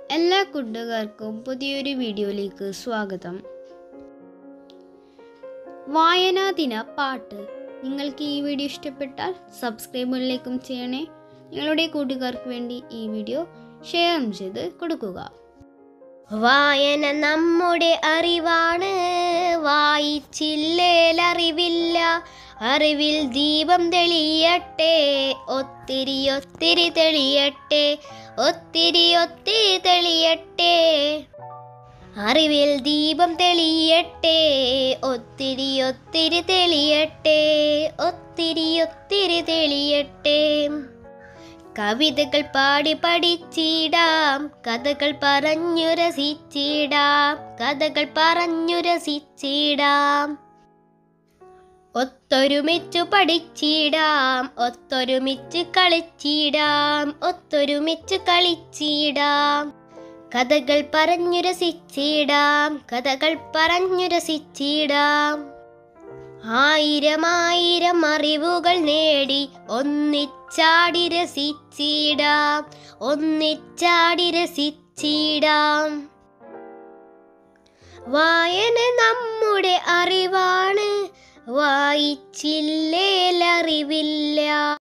എല്ലാ കൂട്ടുകാർക്കും പുതിയൊരു വീഡിയോയിലേക്ക് സ്വാഗതം വായനാ ദിന പാട്ട് നിങ്ങൾക്ക് ഈ വീഡിയോ ഇഷ്ടപ്പെട്ടാൽ സബ്സ്ക്രൈബുകളിലേക്കും ചെയ്യണേ നിങ്ങളുടെ കൂട്ടുകാർക്ക് വേണ്ടി ഈ വീഡിയോ ഷെയർ ചെയ്ത് കൊടുക്കുക വായന നമ്മുടെ അറിവാണ് വായിച്ചില്ലേൽ അറിവില്ല അറിവിൽ ദീപം തെളിയട്ടെ ഒത്തിരി ഒത്തിരി തെളിയട്ടെ ഒത്തിരി ഒത്തിരി തെളിയട്ടെ അറിവിൽ ദീപം തെളിയട്ടെ ഒത്തിരി ഒത്തിരി തെളിയട്ടെ ഒത്തിരി ഒത്തിരി തെളിയട്ടെ കവിതകൾ പാടി പഠിച്ചിടാം കഥകൾ പറഞ്ഞു രസിച്ചിടാം കഥകൾ പറഞ്ഞു രസിച്ചിടാം ഒത്തൊരുമിച്ചു പഠിച്ചിടാം ഒത്തൊരുമിച്ച് കളിച്ചിടാം ഒത്തൊരുമിച്ച് കളിച്ചിടാം കഥകൾ പറഞ്ഞു രസിച്ചിടാം കഥകൾ പറഞ്ഞു രസിച്ചിടാം ആയിരം ആയിരം അറിവുകൾ നേടി ഒന്നിച്ചാടി രസിച്ചിടാം ഒന്നിച്ചാടി രസിച്ചിടാം വായന നമ്മുടെ അറിവാണ് വായിച്ചില്ലേൽ അറിവില്ല